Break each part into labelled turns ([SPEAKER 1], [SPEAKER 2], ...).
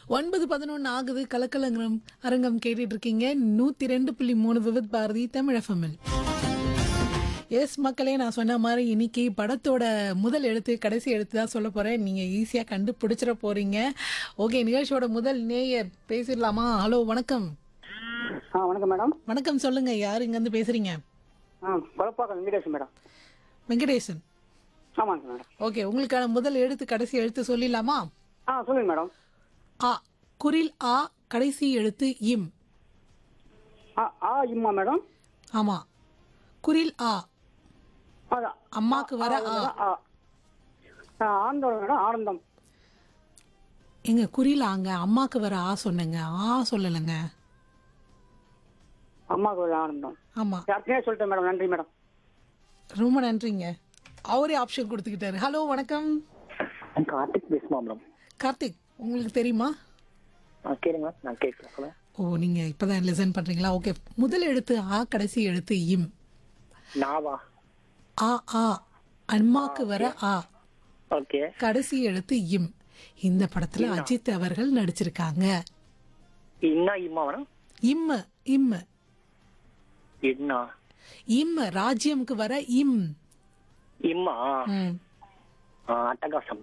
[SPEAKER 1] ஒன்பது பதினொன்று ஆகுது கலக்கலங்கம் அரங்கம் கேட்டுட்டு இருக்கீங்க நூற்றி ரெண்டு புள்ளி மூணு விவித் பாரதி தமிழ் எஃப்எம்எல் எஸ் மக்களே நான் சொன்ன மாதிரி இன்னைக்கு படத்தோட முதல் எழுத்து கடைசி எழுத்து தான் சொல்ல போகிறேன் நீங்கள் ஈஸியாக கண்டுபிடிச்சிட போகிறீங்க ஓகே நிகழ்ச்சியோட முதல் நேயர் பேசிடலாமா ஹலோ வணக்கம்
[SPEAKER 2] ஆ வணக்கம் மேடம்
[SPEAKER 1] வணக்கம் சொல்லுங்க யார் இங்கேருந்து பேசுறீங்க
[SPEAKER 2] ஆ கொலப்பாக்கம் வெங்கடேஷ் மேடம்
[SPEAKER 1] வெங்கடேசன்
[SPEAKER 2] ஆமாங்க மேடம்
[SPEAKER 1] ஓகே உங்களுக்கான முதல் எழுத்து கடைசி எழுத்து சொல்லிடலாமா
[SPEAKER 2] ஆ சொல்லுங்க மேடம்
[SPEAKER 1] ஆ குரில் ஆ கடைசி எழுத்து இம்
[SPEAKER 2] ஆ ஆ இம்மா மேடம்
[SPEAKER 1] ஆமா குரில் ஆ
[SPEAKER 2] அதான்
[SPEAKER 1] அம்மாக்கு வர ஆ
[SPEAKER 2] ஆ ஆ ஆனந்தம் மேடம் ஆனந்தம்
[SPEAKER 1] எங்க குரில் ஆங்க அம்மாக்கு வர ஆ சொன்னேங்க ஆ சொல்லலைங்க
[SPEAKER 2] அம்மாவுக்கு ஒரு ஆனந்தம்
[SPEAKER 1] ஆமா
[SPEAKER 2] யாருக்குனே சொல்லிட்டேன் மேடம் நன்றி மேடம்
[SPEAKER 1] ரொம்ப நன்றிங்க அவரே ஆப்ஷன் கொடுத்துக்கிட்டாரு ஹலோ வணக்கம்
[SPEAKER 3] கார்த்திக் பேசுமா மேடம்
[SPEAKER 1] கார்த்திக் உங்களுக்கு தெரியுமா
[SPEAKER 3] ஆ கேளுங்க நான் கேட்கல சொல்லுங்க
[SPEAKER 1] ஓ நீங்க இப்பதான் லிசன் பண்றீங்களா ஓகே முதல் எழுத்து ஆ கடைசி எழுத்து இம்
[SPEAKER 3] நாவா
[SPEAKER 1] ஆ ஆ அம்மாக்கு வர ஆ
[SPEAKER 3] ஓகே
[SPEAKER 1] கடைசி எழுத்து இம் இந்த படத்துல அஜித் அவர்கள் நடிச்சிருக்காங்க
[SPEAKER 3] இன்னா இம்மா மேடம்
[SPEAKER 1] இம் இம்
[SPEAKER 3] இன்னா
[SPEAKER 1] இம் ராஜ்யம்க்கு வர இம்
[SPEAKER 3] இம்மா
[SPEAKER 1] ம்.
[SPEAKER 3] ஆ, அட்டகாசம்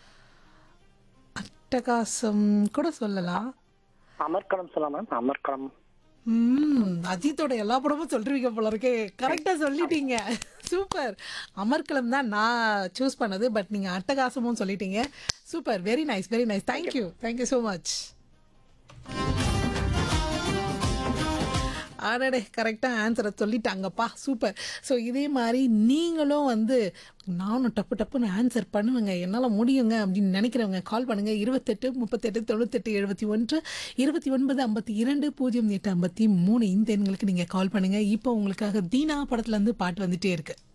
[SPEAKER 1] அட்டகாசம் கூட சொல்லலாம்
[SPEAKER 3] அமர்க்களம் சொல்லலாம் மேடம் அமர்க்களம்
[SPEAKER 1] ம் அஜித்தோட எல்லா படமும் சொல்றீங்க போல இருக்கே கரெக்டா சொல்லிட்டீங்க சூப்பர் அமர்கலம் தான் நான் சூஸ் பண்ணது பட் நீங்க அட்டகாசமும் சொல்லிட்டீங்க super very nice very nice thank you thank you so much அடடே கரெக்டாக ஆன்சரை சொல்லிட்டாங்கப்பா சூப்பர் ஸோ இதே மாதிரி நீங்களும் வந்து நானும் டப்பு டப்புன்னு ஆன்சர் பண்ணுவேங்க என்னால் முடியுங்க அப்படின்னு நினைக்கிறவங்க கால் பண்ணுங்கள் இருபத்தெட்டு முப்பத்தெட்டு தொண்ணூத்தெட்டு எழுபத்தி ஒன்று இருபத்தி ஒன்பது ஐம்பத்தி இரண்டு பூஜ்ஜியம் எட்டு ஐம்பத்தி மூணு இந்த எண்களுக்கு நீங்கள் கால் பண்ணுங்கள் இப்போ உங்களுக்காக தீனா படத்துலேருந்து பாட்டு வந்துட்டே இருக்கு